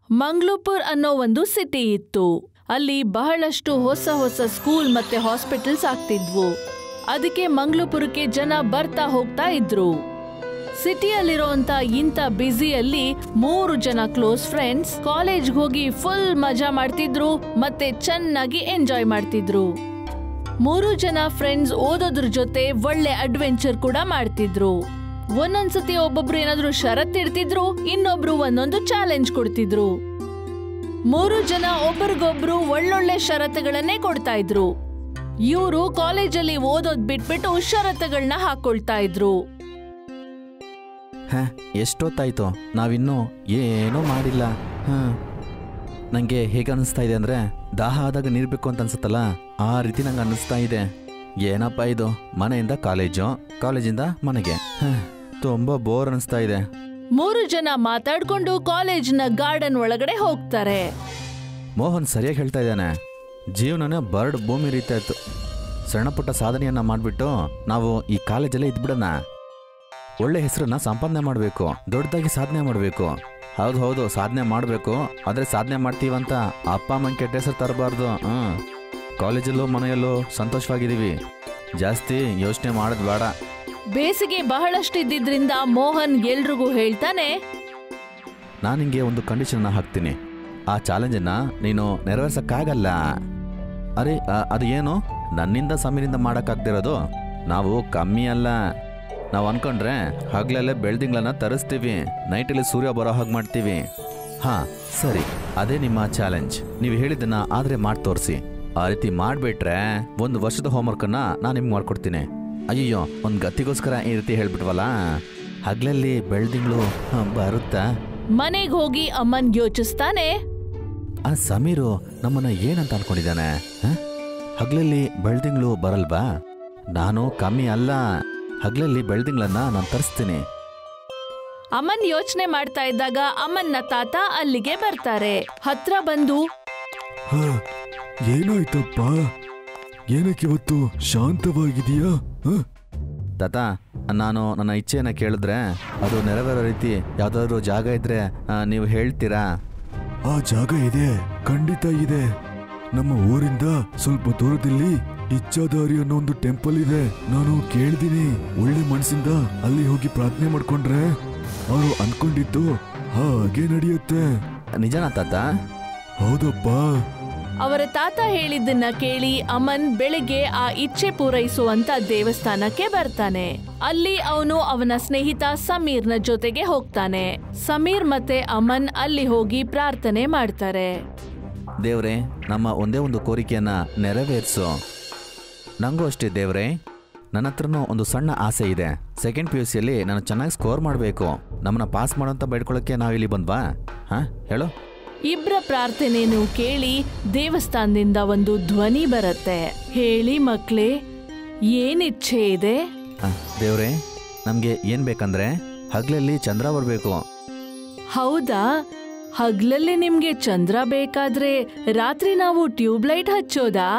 ಮಂಗ್ಲೂಪುರ್ ಅನ್ನೋ ಒಂದು ಸಿಟಿ ಇತ್ತು ಅಲ್ಲಿ ಬಹಳಷ್ಟು ಹೊಸ ಹೊಸ ಸ್ಕೂಲ್ ಮತ್ತೆ ಹಾಸ್ಪಿಟಲ್ಸ್ ಆಗ್ತಿದ್ವು ಅದಕ್ಕೆ ಮಂಗ್ಲೂಪುರಕ್ಕೆ ಜನ ಬರ್ತಾ ಹೋಗ್ತಾ ಇದ್ರು ಸಿಟಿಯಲ್ಲಿರೋಂತ ಇಂಥ ಬ್ಯುಸಿಯಲ್ಲಿ ಮೂರು ಜನ ಕ್ಲೋಸ್ ಫ್ರೆಂಡ್ಸ್ ಕಾಲೇಜ್ ಹೋಗಿ ಫುಲ್ ಮಜಾ ಮಾಡ್ತಿದ್ರು ಮತ್ತೆ ಚೆನ್ನಾಗಿ ಎಂಜಾಯ್ ಮಾಡ್ತಿದ್ರು ಮೂರು ಜನ ಫ್ರೆಂಡ್ಸ್ ಓದೋದ್ರ ಜೊತೆ ಒಳ್ಳೆ ಅಡ್ವೆಂಚರ್ ಕೂಡ ಮಾಡ್ತಿದ್ರು ಒಂದೊಂದ್ಸತಿ ಒಬ್ಬೊಬ್ರು ಏನಾದ್ರೂ ಷರತ್ ಇಡ್ತಿದ್ರು ಇನ್ನೊಬ್ರು ಒಂದೊಂದು ಚಾಲೆಂಜ್ ಕೊಡ್ತಿದ್ರು ಮೂರು ಜನ ಒಬ್ರಿಗೊಬ್ರು ಒಳ್ಳೊಳ್ಳೆ ಷರತ್ತುಗಳನ್ನೇ ಕೊಡ್ತಾ ಇದ್ರು ಇವರು ಕಾಲೇಜಲ್ಲಿ ಓದೋದ್ ಬಿಟ್ಬಿಟ್ಟು ಷರತ್ತುಗಳನ್ನ ಹಾಕೊಳ್ತಾ ಇದ್ರು ಹ ಎಷ್ಟೊತ್ತಾಯ್ತು ನಾವಿನ್ನೂ ಏನೂ ಮಾಡಿಲ್ಲ ಹಾಂ ನನಗೆ ಹೇಗೆ ಅನ್ನಿಸ್ತಾ ಇದೆ ಅಂದರೆ ದಾಹ ಆದಾಗ ನೀರು ಬೇಕು ಅಂತ ಅನ್ಸುತ್ತಲ್ಲ ಆ ರೀತಿ ನಂಗೆ ಅನ್ನಿಸ್ತಾ ಇದೆ ಏನಪ್ಪ ಇದು ಮನೆಯಿಂದ ಕಾಲೇಜು ಕಾಲೇಜಿಂದ ಮನೆಗೆ ಹ, ತುಂಬ ಬೋರ್ ಅನ್ನಿಸ್ತಾ ಇದೆ ಮೂರು ಜನ ಮಾತಾಡ್ಕೊಂಡು ಕಾಲೇಜ್ನ ಗಾರ್ಡನ್ ಒಳಗಡೆ ಹೋಗ್ತಾರೆ ಮೋಹನ್ ಸರಿಯಾಗಿ ಹೇಳ್ತಾ ಇದ್ದಾನೆ ಜೀವನನೇ ಬರ್ಡ್ ಭೂಮಿ ರೀತಿ ಆಯ್ತು ಸಣ್ಣ ಪುಟ್ಟ ಸಾಧನೆಯನ್ನ ಮಾಡಿಬಿಟ್ಟು ನಾವು ಈ ಕಾಲೇಜಲ್ಲೇ ಇದ್ಬಿಡೋಣ ಒಳ್ಳೆ ಹೆಸರನ್ನ ಸಂಪಾದನೆ ಮಾಡಬೇಕು ದೊಡ್ಡದಾಗಿ ಸಾಧನೆ ಮಾಡಬೇಕು ಹೌದು ಹೌದು ಸಾಧನೆ ಮಾಡಬೇಕು ಆದರೆ ಸಾಧನೆ ಮಾಡ್ತೀವಂತ ಅಪ್ಪ ಅಮ್ಮನ ಕೆಟ್ಟ ಹೆಸರು ತರಬಾರ್ದು ಹ್ಞೂ ಕಾಲೇಜಲ್ಲೂ ಮನೆಯಲ್ಲೂ ಸಂತೋಷವಾಗಿದ್ದೀವಿ ಜಾಸ್ತಿ ಯೋಚನೆ ಮಾಡೋದು ಬೇಡ ಬೇಸಿಗೆ ಬಹಳಷ್ಟು ಇದ್ದಿದ್ರಿಂದ ಮೋಹನ್ ಎಲ್ರಿಗೂ ಹೇಳ್ತಾನೆ ನಾನು ನಿಂಗೆ ಒಂದು ಕಂಡೀಷನ್ನ ಹಾಕ್ತೀನಿ ಆ ಚಾಲೆಂಜನ್ನ ನೀನು ನೆರವೇರ್ಸಕ್ಕಾಗಲ್ಲ ಅರೆ ಆ- ಅದು ಏನು ನನ್ನಿಂದ ಸಮೀರಿಂದ ಮಾಡೋಕ್ಕಾಗ್ದಿರೋದು ನಾವು ಕಮ್ಮಿ ಅಲ್ಲ ನಾವು ಅನ್ಕೊಂಡ್ರೆ ಹಗಲಲ್ಲೇ ಬೆಳ್ದಿಂಗ್ಳನ್ನ ತರಿಸ್ತೀವಿ ನೈಟಲ್ಲಿ ಸೂರ್ಯ ಬರೋ ಹಾಗೆ ಮಾಡ್ತೀವಿ ಹಾ ಸರಿ ಅದೇ ನಿಮ್ಮ ಚಾಲೆಂಜ್ ನೀವು ಹೇಳಿದ್ದನ್ನ ಆದ್ರೆ ಮಾಡಿ ತೋರಿಸಿ ಆ ರೀತಿ ಮಾಡಿಬಿಟ್ರೆ ಒಂದು ವರ್ಷದ ಹೋಮ್ವರ್ಕನ್ನ ನಾನು ನಿಮ್ಗೆ ಮಾಡ್ಕೊಡ್ತೀನಿ ಅಯ್ಯಯ್ಯೋ ಒಂದು ಗತಿಗೋಸ್ಕರ ಈ ರೀತಿ ಹೇಳ್ಬಿಟ್ವಲ್ಲ ಹಗಲಲ್ಲಿ ಬೆಳ್ದಿಂಗ್ಳು ಹ, ಬರುತ್ತಾ ಮನೆಗ್ ಹೋಗಿ ಅಮ್ಮನ್ ಯೋಚಿಸ್ತಾನೆ ಆ ಸಮೀರು ನಮ್ಮನ್ನ ಏನಂತ ಅನ್ಕೊಂಡಿದ್ದಾನೆ ಹ? ಹಗ್ಲಲ್ಲಿ ಬೆಳ್ದಿಂಗ್ಳು ಬರಲ್ವಾ ನಾನು ಕಮ್ಮಿ ಅಲ್ಲ ಹಗ್ಲಲ್ಲಿ ಬೆಳ್ದಿಂಗ್ಳನ್ನ ನಾನು ತರಿಸ್ತೀನಿ ಅಮ್ಮನ್ ಯೋಚನೆ ಮಾಡ್ತಾ ಇದ್ದಾಗ ಅಮ್ಮನ್ನ ತಾತ ಅಲ್ಲಿಗೆ ಬರ್ತಾರೆ ಹತ್ರ ಬಂದು ಹ, ಏನಾಯ್ತಪ್ಪ ಏನಕ್ಕಿವತ್ತು ಶಾಂತವಾಗಿದೆಯಾ ತಾತ ನಾನು ನನ್ನ ಇಚ್ಛೆಯನ್ನ ಕೇಳಿದ್ರೆ ಅದು ನೆರವೇರೋ ರೀತಿ ಯಾವ್ದಾದ್ರು ಜಾಗ ಇದ್ರೆ ಆ, ನೀವು ಹೇಳ್ತೀರಾ ಆ ಜಾಗ ಇದೆ ಖಂಡಿತ ಇದೆ ನಮ್ಮ ಊರಿಂದ ಸ್ವಲ್ಪ ದೂರದಲ್ಲಿ ಇಚ್ಛಾದಾರಿ ಅನ್ನೋ ಒಂದು ಟೆಂಪಲ್ ಇದೆ ನಾನು ಕೇಳ್ತೀನಿ ಒಳ್ಳೆ ಮನಸ್ಸಿಂದ ಅಲ್ಲಿ ಹೋಗಿ ಪ್ರಾರ್ಥನೆ ಮಾಡ್ಕೊಂಡ್ರೆ ಅವರು ಅನ್ಕೊಂಡಿದ್ದು ಹಾಗೆ ನಡೆಯುತ್ತೆ ನಿಜನಾ ತಾತ ಹೌದಪ್ಪ ಅವರ ತಾತ ಹೇಳಿದ್ದನ್ನ ಕೇಳಿ ಅಮನ್ ಬೆಳಿಗ್ಗೆ ಆ ಇಚ್ಛೆ ಪೂರೈಸುವಂತ ದೇವಸ್ಥಾನಕ್ಕೆ ಬರ್ತಾನೆ ಅಲ್ಲಿ ಅವನು ಅವನ ಸ್ನೇಹಿತ ಸಮೀರ್ನ ಜೊತೆಗೆ ಹೋಗ್ತಾನೆ ಸಮೀರ್ ಮತ್ತೆ ಅಮನ್ ಅಲ್ಲಿ ಹೋಗಿ ಪ್ರಾರ್ಥನೆ ಮಾಡ್ತಾರೆ ದೇವ್ರೆ ನಮ್ಮ ಒಂದೇ ಒಂದು ಕೋರಿಕೆಯನ್ನ ನೆರವೇರಿಸು ನನಗೂ ಅಷ್ಟೇ ದೇವ್ರೆ ನನ್ನ ಹತ್ರನೂ ಒಂದು ಸಣ್ಣ ಆಸೆ ಇದೆ ಸೆಕೆಂಡ್ ಪಿ ಯು ಸಿಯಲ್ಲಿ ನಾನು ಚೆನ್ನಾಗಿ ಸ್ಕೋರ್ ಮಾಡಬೇಕು ನಮ್ಮನ್ನ ಪಾಸ್ ಮಾಡೋಂತ ಬೇಡ್ಕೊಳ್ಳೋಕ್ಕೆ ನಾವಿಲ್ಲಿ ಬಂದ್ವಾ ಹಾಂ ಹೇಳು ಇಬ್ರ ಪ್ರಾರ್ಥನೆಯನ್ನು ಕೇಳಿ ದೇವಸ್ಥಾನದಿಂದ ಒಂದು ಧ್ವನಿ ಬರುತ್ತೆ ಹೇಳಿ ಮಕ್ಳೇ ಏನ್ ಇಚ್ಛೆ ಇದೆ ಆ, ದೇವ್ರೆ ನಮಗೆ ಏನು ಬೇಕಂದ್ರೆ ಹಗಲಲ್ಲಿ ಚಂದ್ರ ಬರಬೇಕು ಹೌದಾ ಹಗ್ಲಲ್ಲಿ ನಿಮ್ಗೆ ಚಂದ್ರ ಬೇಕಾದ್ರೆ ರಾತ್ರಿ ನಾವು ಟ್ಯೂಬ್ ಲೈಟ್ ಹಚ್ಚೋದಾ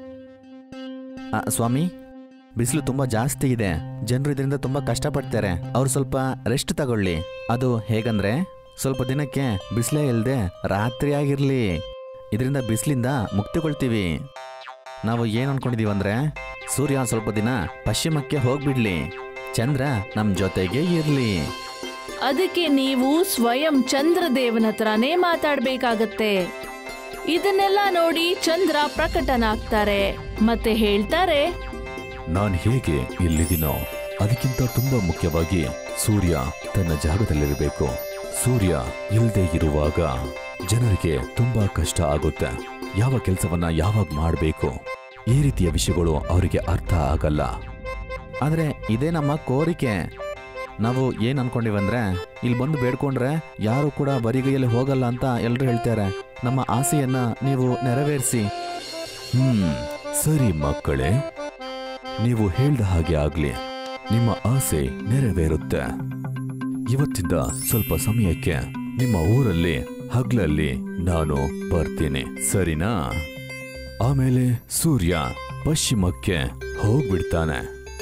ಸ್ವಾಮಿ ಬಿಸಿಲು ತುಂಬ ಜಾಸ್ತಿ ಇದೆ ಜನರು ಇದರಿಂದ ತುಂಬ ಕಷ್ಟಪಡ್ತಾರೆ ಅವ್ರು ಸ್ವಲ್ಪ ರೆಸ್ಟ್ ತಗೊಳ್ಳಿ ಅದು ಹೇಗಂದ್ರೆ ಸ್ವಲ್ಪ ದಿನಕ್ಕೆ ಬಿಸಿಲೇ ಇಲ್ಲದೆ ರಾತ್ರಿ ಆಗಿರಲಿ ಇದರಿಂದ ಬಿಸಿಲಿಂದ ಮುಕ್ತಿಗೊಳ್ತೀವಿ ನಾವು ಏನು ಅನ್ಕೊಂಡಿದೀವಂದ್ರೆ ಸೂರ್ಯ ಸ್ವಲ್ಪ ದಿನ ಪಶ್ಚಿಮಕ್ಕೆ ಹೋಗ್ಬಿಡ್ಲಿ ಚಂದ್ರ ನಮ್ಮ ಜೊತೆಗೆ ಇರಲಿ ಅದಕ್ಕೆ ನೀವು ಸ್ವಯಂ ಚಂದ್ರದೇವನ ಹತ್ರನೇ ಮಾತಾಡ್ಬೇಕಾಗತ್ತೆ ಇದನ್ನೆಲ್ಲ ನೋಡಿ ಚಂದ್ರ ಪ್ರಕಟನಾಗ್ತಾರೆ ಮತ್ತೆ ಹೇಳ್ತಾರೆ ನಾನು ಹೇಗೆ ಇಲ್ಲಿದ್ದೀನೋ ಅದಕ್ಕಿಂತ ತುಂಬಾ ಮುಖ್ಯವಾಗಿ ಸೂರ್ಯ ತನ್ನ ಜಾಗದಲ್ಲಿರಬೇಕು ಸೂರ್ಯ ಇಲ್ಲದೆ ಇರುವಾಗ ಜನರಿಗೆ ತುಂಬಾ ಕಷ್ಟ ಆಗುತ್ತೆ ಯಾವ ಕೆಲಸವನ್ನ ಯಾವಾಗ ಮಾಡಬೇಕು ಈ ರೀತಿಯ ವಿಷಯಗಳು ಅವರಿಗೆ ಅರ್ಥ ಆಗಲ್ಲ ಆದರೆ ಇದೇ ನಮ್ಮ ಕೋರಿಕೆ ನಾವು ಏನು ಅನ್ಕೊಂಡಿವಂದ್ರೆ ಇಲ್ಲಿ ಬಂದು ಬೇಡ್ಕೊಂಡ್ರೆ ಯಾರು ಕೂಡ ಬರಿಗೈಯಲ್ಲಿ ಹೋಗಲ್ಲ ಅಂತ ಎಲ್ಲರೂ ಹೇಳ್ತಾರೆ ನಮ್ಮ ಆಸೆಯನ್ನ ನೀವು ನೆರವೇರಿಸಿ ಹ್ಮ್ ಸರಿ ಮಕ್ಕಳೇ ನೀವು ಹೇಳ್ದ ಹಾಗೆ ಆಗ್ಲಿ ನಿಮ್ಮ ಆಸೆ ನೆರವೇರುತ್ತೆ ಇವತ್ತಿಂದ ಸ್ವಲ್ಪ ಸಮಯಕ್ಕೆ ನಿಮ್ಮ ಊರಲ್ಲಿ ಹಗ್ಲಲ್ಲಿ ನಾನು ಬರ್ತೀನಿ ಸರಿನಾ ಆಮೇಲೆ ಸೂರ್ಯ ಪಶ್ಚಿಮಕ್ಕೆ ಹೋಗ್ಬಿಡ್ತಾನೆ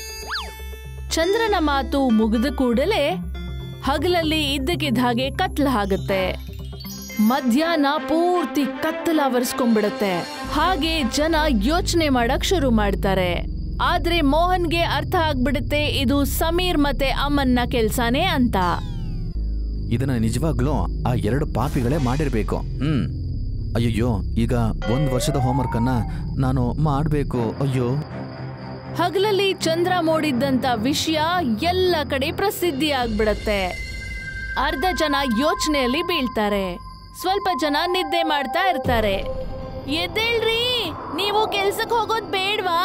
ಚಂದ್ರನ ಮಾತು ಮುಗಿದ ಕೂಡಲೇ ಹಗಲಲ್ಲಿ ಇದ್ದಕ್ಕಿದ್ದ ಹಾಗೆ ಕತ್ಲ ಆಗುತ್ತೆ ಮಧ್ಯಾಹ್ನ ಪೂರ್ತಿ ಕತ್ತಲಾವರಿಸ್ಕೊಂಡ್ಬಿಡತ್ತೆ ಹಾಗೆ ಜನ ಯೋಚನೆ ಮಾಡಕ್ ಶುರು ಮಾಡ್ತಾರೆ ಆದ್ರೆ ಮೋಹನ್ಗೆ ಅರ್ಥ ಆಗ್ಬಿಡುತ್ತೆ ಇದು ಸಮೀರ್ ಮತ್ತೆ ಅಮ್ಮನ್ನ ಕೆಲ್ಸಾನೇ ಅಂತ ಇದನ್ನ ನಿಜವಾಗ್ಲೂ ಆ ಎರಡು ಪಾಪಿಗಳೇ ಮಾಡಿರ್ಬೇಕು ಹ್ಮ್ ಅಯ್ಯಯ್ಯೋ ಈಗ ಒಂದ್ ವರ್ಷದ ಹೋಮ್ವರ್ಕ್ ಅನ್ನ ನಾನು ಮಾಡ್ಬೇಕು ಅಯ್ಯೋ ಹಗಲಲ್ಲಿ ಚಂದ್ರ ಮೂಡಿದ್ದಂತ ವಿಷಯ ಎಲ್ಲ ಕಡೆ ಪ್ರಸಿದ್ಧಿ ಆಗ್ಬಿಡತ್ತೆ ಅರ್ಧ ಜನ ಯೋಚನೆಯಲ್ಲಿ ಬೀಳ್ತಾರೆ ಸ್ವಲ್ಪ ಜನ ನಿದ್ದೆ ಮಾಡ್ತಾ ಇರ್ತಾರೆ ಎದ್ದೇಳ್ರಿ ನೀವು ಕೆಲ್ಸಕ್ಕೆ ಹೋಗೋದ್ ಬೇಡ್ವಾ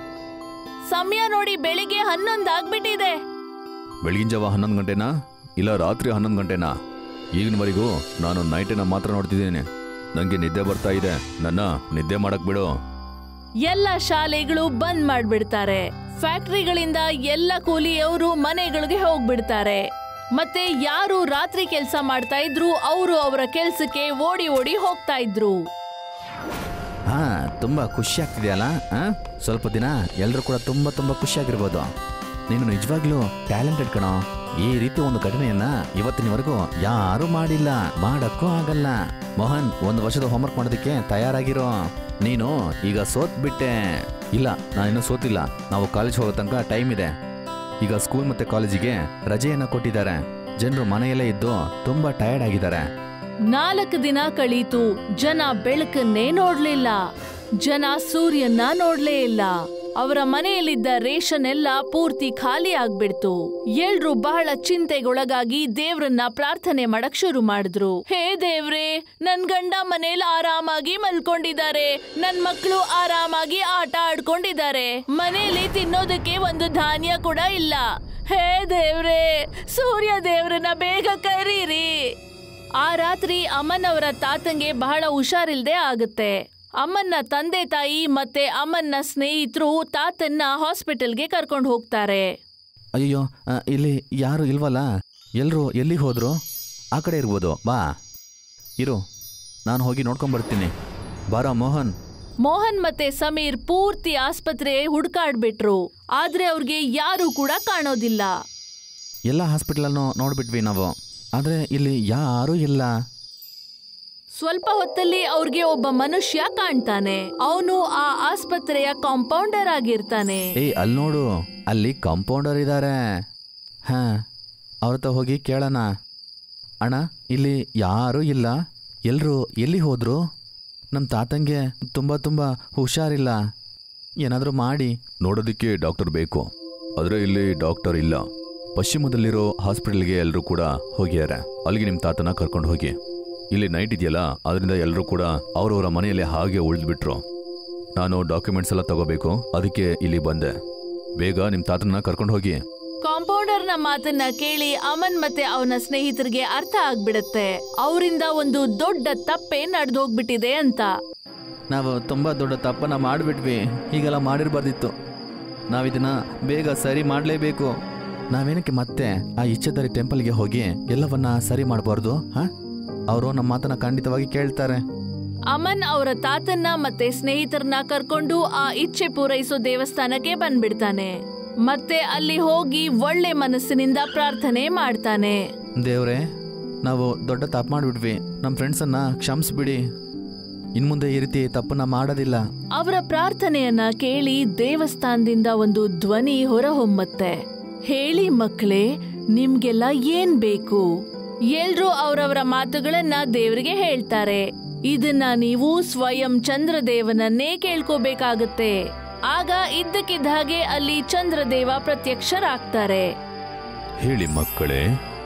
ಸಮಯ ನೋಡಿ ಬೆಳಿಗ್ಗೆ ಹನ್ನೊಂದ್ ಆಗ್ಬಿಟ್ಟಿದೆ ಬೆಳಗಿನ ಜಾವ ಹನ್ನೊಂದು ಗಂಟೆನಾ ಇಲ್ಲ ರಾತ್ರಿ ಹನ್ನೊಂದು ಗಂಟೆನಾ ಈಗಿನವರೆಗೂ ನಾನು ನೈಟನ್ನ ಮಾತ್ರ ನೋಡ್ತಿದ್ದೀನಿ ನನಗೆ ನಿದ್ದೆ ಬರ್ತಾ ಇದೆ ನನ್ನ ನಿದ್ದೆ ಮಾಡಕ್ ಬಿಡು ಎಲ್ಲ ಶಾಲೆಗಳು ಬಂದ್ ಮಾಡ್ಬಿಡ್ತಾರೆ ಫ್ಯಾಕ್ಟ್ರಿಗಳಿಂದ ಎಲ್ಲ ಕೂಲಿಯವರು ಮನೆಗಳಿಗೆ ಹೋಗ್ಬಿಡ್ತಾರೆ ಮತ್ತೆ ಯಾರು ರಾತ್ರಿ ಕೆಲಸ ಮಾಡ್ತಾ ಇದ್ರು ಅವರು ಅವರ ಕೆಲ್ಸಕ್ಕೆ ಓಡಿ ಓಡಿ ಹೋಗ್ತಾ ಇದ್ರು ಹಾ ತುಂಬಾ ಖುಷಿ ಆಗ್ತಿದೆಯಲ್ಲ ಆ? ಸ್ವಲ್ಪ ದಿನ ಎಲ್ಲರೂ ಕೂಡ ತುಂಬಾ ತುಂಬಾ ಖುಷಿಯಾಗಿರ್ಬೋದು ನೀನು ನಿಜವಾಗ್ಲೂ ಟ್ಯಾಲೆಂಟೆಡ್ ಕಣೋ ಈ ರೀತಿ ಒಂದು ಘಟನೆಯನ್ನ ಇವತ್ತಿನವರೆಗೂ ಯಾರೂ ಮಾಡಿಲ್ಲ ಮಾಡಕ್ಕೂ ಆಗಲ್ಲ ಮೋಹನ್ ಒಂದು ವರ್ಷದ ಹೋಮ್ವರ್ಕ್ ಮಾಡೋದಕ್ಕೆ ತಯಾರಾಗಿರೋ ನೀನು ಈಗ ಸೋತ್ ಬಿಟ್ಟೆ ಇಲ್ಲ ನಾನಿನ್ನೂ ಸೋತಿಲ್ಲ ನಾವು ಕಾಲೇಜ್ ಹೋಗೋ ತನಕ ಟೈಮ್ ಇದೆ ಈಗ ಸ್ಕೂಲ್ ಮತ್ತೆ ಕಾಲೇಜಿಗೆ ರಜೆಯನ್ನ ಕೊಟ್ಟಿದ್ದಾರೆ ಜನರು ಮನೆಯಲ್ಲೇ ಇದ್ದು ತುಂಬಾ ಟಯರ್ಡ್ ಆಗಿದ್ದಾರೆ ನಾಲ್ಕು ದಿನ ಕಳೀತು ಜನ ಬೆಳಕನ್ನೇ ನೋಡ್ಲಿಲ್ಲ ಜನ ಸೂರ್ಯನ್ನ ನೋಡ್ಲೇ ಇಲ್ಲ ಅವರ ಮನೆಯಲ್ಲಿದ್ದ ರೇಷನ್ ಎಲ್ಲ ಪೂರ್ತಿ ಖಾಲಿ ಆಗ್ಬಿಡ್ತು ಎಲ್ರು ಬಹಳ ಚಿಂತೆಗೊಳಗಾಗಿ ದೇವ್ರನ್ನ ಪ್ರಾರ್ಥನೆ ಮಾಡಕ್ ಶುರು ಮಾಡಿದ್ರು ಹೇ ದೇವ್ರೇ ನನ್ ಗಂಡ ಮನೇಲಿ ಆರಾಮಾಗಿ ಮಲ್ಕೊಂಡಿದ್ದಾರೆ ನನ್ ಮಕ್ಕಳು ಆರಾಮಾಗಿ ಆಟ ಆಡ್ಕೊಂಡಿದ್ದಾರೆ ಮನೇಲಿ ತಿನ್ನೋದಕ್ಕೆ ಒಂದು ಧಾನ್ಯ ಕೂಡ ಇಲ್ಲ ಹೇ ದೇವ್ರೇ ಸೂರ್ಯ ದೇವ್ರನ್ನ ಬೇಗ ಕರೀರಿ ಆ ರಾತ್ರಿ ಅಮ್ಮನ್ ಅವರ ತಾತಂಗೆ ಬಹಳ ಹುಷಾರಿಲ್ದೆ ಆಗುತ್ತೆ ಅಮ್ಮನ್ನ ತಂದೆ ತಾಯಿ ಮತ್ತೆ ಅಮ್ಮನ್ನ ಸ್ನೇಹಿತರು ತಾತನ್ನ ಹಾಸ್ಪಿಟಲ್ಗೆ ಕರ್ಕೊಂಡು ಹೋಗ್ತಾರೆ ಅಯ್ಯೋ ಆ, ಇಲ್ಲಿ ಯಾರು ಇಲ್ವಲ್ಲ ಎಲ್ಲರೂ ಎಲ್ಲಿಗೆ ಹೋದ್ರು ಆ ಕಡೆ ಇರ್ಬೋದು ಬಾ ಇರು ನಾನು ಹೋಗಿ ನೋಡ್ಕೊಂಬರ್ತೀನಿ ಬಾರೋ ಮೋಹನ್ ಮೋಹನ್ ಮತ್ತೆ ಸಮೀರ್ ಪೂರ್ತಿ ಆಸ್ಪತ್ರೆ ಹುಡ್ಕಾಡ್ಬಿಟ್ರು ಆದ್ರೆ ಅವ್ರಿಗೆ ಯಾರು ಕೂಡ ಕಾಣೋದಿಲ್ಲ ಎಲ್ಲ ಹಾಸ್ಪಿಟ್ಲನ್ನು ನೋಡ್ಬಿಟ್ವಿ ನಾವು ಆದರೆ ಇಲ್ಲಿ ಯಾರೂ ಇಲ್ಲ ಸ್ವಲ್ಪ ಹೊತ್ತಲ್ಲಿ ಅವ್ರಿಗೆ ಒಬ್ಬ ಮನುಷ್ಯ ಕಾಣ್ತಾನೆ ಅವನು ಆ ಆಸ್ಪತ್ರೆಯ ಕಾಂಪೌಂಡರ್ ಆಗಿರ್ತಾನೆ ಏಯ್ ಅಲ್ಲಿ ನೋಡು ಅಲ್ಲಿ ಕಾಂಪೌಂಡರ್ ಇದ್ದಾರೆ ಹಾಂ ಅವ್ರ ಹತ್ರ ಹೋಗಿ ಕೇಳೋಣ ಅಣ್ಣ ಇಲ್ಲಿ ಯಾರೂ ಇಲ್ಲ ಎಲ್ಲರೂ ಎಲ್ಲಿ ಹೋದ್ರು ನಮ್ಮ ತಾತಂಗೆ ತುಂಬ ತುಂಬ ಹುಷಾರಿಲ್ಲ ಏನಾದರೂ ಮಾಡಿ ನೋಡೋದಕ್ಕೆ ಡಾಕ್ಟರ್ ಬೇಕು ಆದರೆ ಇಲ್ಲಿ ಡಾಕ್ಟರ್ ಇಲ್ಲ ಪಶ್ಚಿಮದಲ್ಲಿರೋ ಹಾಸ್ಪಿಟಲ್ಗೆ ಎಲ್ಲರೂ ಕೂಡ ಹೋಗಿದ್ದಾರೆ ಅಲ್ಲಿಗೆ ನಿಮ್ಮ ತಾತನ ಕರ್ಕೊಂಡು ಹೋಗಿ ಇಲ್ಲಿ ನೈಟ್ ಇದೆಯಲ್ಲ ಅದರಿಂದ ಎಲ್ಲರೂ ಕೂಡ ಅವರವರ ಮನೆಯಲ್ಲಿ ಹಾಗೆ ಉಳಿದ್ಬಿಟ್ರು ನಾನು ಡಾಕ್ಯುಮೆಂಟ್ಸ್ ಎಲ್ಲ ತಗೋಬೇಕು ಅದಕ್ಕೆ ಇಲ್ಲಿ ಬಂದೆ ಬೇಗ ನಿಮ್ಮ ತಾತನ ಕರ್ಕೊಂಡು ಹೋಗಿ ಕಾಂಪೌಂಡರ್ನ ಮಾತನ್ನ ಕೇಳಿ ಅಮನ್ ಮತ್ತೆ ಅವನ ಸ್ನೇಹಿತರಿಗೆ ಅರ್ಥ ಆಗ್ಬಿಡತ್ತೆ ಅವರಿಂದ ಒಂದು ದೊಡ್ಡ ತಪ್ಪೆ ನಡೆದೋಗ್ಬಿಟ್ಟಿದೆ ಅಂತ ನಾವು ತುಂಬ ದೊಡ್ಡ ತಪ್ಪನ್ನು ಮಾಡಿಬಿಟ್ವಿ ಹೀಗೆಲ್ಲ ಮಾಡಿರಬಾರ್ದಿತ್ತು ನಾವಿದನ್ನ ಬೇಗ ಸರಿ ಮಾಡಲೇಬೇಕು ನಾವೇನಕ್ಕೆ ಮತ್ತೆ ಆ ಇಚ್ಛೆದಾರಿ ಟೆಂಪಲ್ಗೆ ಹೋಗಿ ಎಲ್ಲವನ್ನ ಸರಿ ಮಾಡಬಾರ್ದು ಹಾಂ ಅವರು ನಮ್ಮ ಮಾತನ್ನ ಖಂಡಿತವಾಗಿ ಕೇಳ್ತಾರೆ ಅಮನ್ ಅವರ ತಾತನ್ನ ಮತ್ತೆ ಸ್ನೇಹಿತರನ್ನ ಕರ್ಕೊಂಡು ಆ ಇಚ್ಛೆ ಪೂರೈಸೋ ದೇವಸ್ಥಾನಕ್ಕೆ ಬಂದ್ಬಿಡ್ತಾನೆ ಮತ್ತೆ ಅಲ್ಲಿ ಹೋಗಿ ಒಳ್ಳೆ ಮನಸ್ಸಿನಿಂದ ಪ್ರಾರ್ಥನೆ ಮಾಡ್ತಾನೆ ದೇವ್ರೆ ನಾವು ದೊಡ್ಡ ತಪ್ಪು ಮಾಡಿಬಿಟ್ವಿ ನಮ್ಮ ಫ್ರೆಂಡ್ಸನ್ನ ಕ್ಷಮಿಸ್ಬಿಡಿ ಇನ್ಮುಂದೆ ಈ ರೀತಿ ತಪ್ಪನ್ನ ಮಾಡೋದಿಲ್ಲ ಅವರ ಪ್ರಾರ್ಥನೆಯನ್ನ ಕೇಳಿ ದೇವಸ್ಥಾನದಿಂದ ಒಂದು ಧ್ವನಿ ಹೊರಹೊಮ್ಮತ್ತೆ ಹೇಳಿ ಮಕ್ಕಳೇ ನಿಮ್ಗೆಲ್ಲ ಏನ್ ಬೇಕು ಎಲ್ರೂ ಅವರವರ ಮಾತುಗಳನ್ನ ದೇವರಿಗೆ ಹೇಳ್ತಾರೆ ಇದನ್ನ ನೀವು ಸ್ವಯಂ ಚಂದ್ರದೇವನನ್ನೇ ಕೇಳ್ಕೋಬೇಕಾಗತ್ತೆ ಆಗ ಇದ್ದಕ್ಕಿದ್ದ ಹಾಗೆ ಅಲ್ಲಿ ಚಂದ್ರದೇವ ಪ್ರತ್ಯಕ್ಷರಾಗ್ತಾರೆ ಹೇಳಿ ಮಕ್ಕಳೇ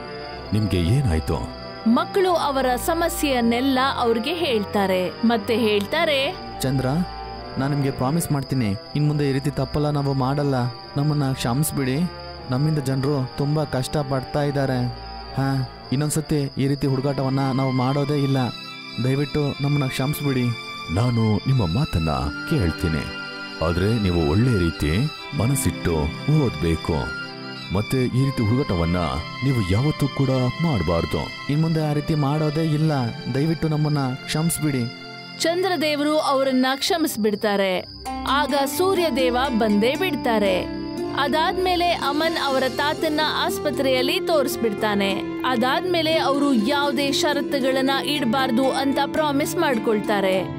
ನಿಮ್ಗೆ ಏನಾಯ್ತು ಮಕ್ಕಳು ಅವರ ಸಮಸ್ಯೆಯನ್ನೆಲ್ಲ ಅವ್ರಿಗೆ ಹೇಳ್ತಾರೆ ಮತ್ತೆ ಹೇಳ್ತಾರೆ ಚಂದ್ರ ನಾನು ನಿಮಗೆ ಪ್ರಾಮಿಸ್ ಮಾಡ್ತೀನಿ ಇನ್ನು ಮುಂದೆ ಈ ರೀತಿ ತಪ್ಪಲ್ಲ ನಾವು ಮಾಡಲ್ಲ ನಮ್ಮನ್ನ ಕ್ಷಮಿಸ್ಬಿಡಿ ನಮ್ಮಿಂದ ಜನರು ತುಂಬ ಕಷ್ಟ ಪಡ್ತಾ ಇದ್ದಾರೆ ಹಾಂ ಇನ್ನೊಂದ್ಸತಿ ಈ ರೀತಿ ಹುಡುಗಾಟವನ್ನ ನಾವು ಮಾಡೋದೇ ಇಲ್ಲ ದಯವಿಟ್ಟು ನಮ್ಮನ್ನ ಕ್ಷಮಿಸ್ಬಿಡಿ ನಾನು ನಿಮ್ಮ ಮಾತನ್ನ ಕೇಳ್ತೀನಿ ಆದ್ರೆ ನೀವು ಒಳ್ಳೆ ರೀತಿ ಮನಸ್ಸಿಟ್ಟು ಓದ್ಬೇಕು ಮತ್ತೆ ಈ ರೀತಿ ಹುಡುಗಾಟವನ್ನ ನೀವು ಯಾವತ್ತೂ ಕೂಡ ಮಾಡಬಾರ್ದು ಇನ್ನು ಮುಂದೆ ಆ ರೀತಿ ಮಾಡೋದೇ ಇಲ್ಲ ದಯವಿಟ್ಟು ನಮ್ಮನ್ನ ಕ್ಷಮಿಸ್ಬಿಡಿ ಚಂದ್ರದೇವರು ಅವರನ್ನ ಕ್ಷಮಿಸ್ಬಿಡ್ತಾರೆ ಆಗ ಸೂರ್ಯದೇವ ಬಂದೇ ಬಿಡ್ತಾರೆ ಅದಾದ್ಮೇಲೆ ಅಮನ್ ಅವರ ತಾತನ್ನ ಆಸ್ಪತ್ರೆಯಲ್ಲಿ ತೋರಿಸ್ಬಿಡ್ತಾನೆ ಅದಾದ್ಮೇಲೆ ಅವರು ಯಾವುದೇ ಷರತ್ತುಗಳನ್ನ ಇಡಬಾರ್ದು ಅಂತ ಪ್ರಾಮಿಸ್ ಮಾಡ್ಕೊಳ್ತಾರೆ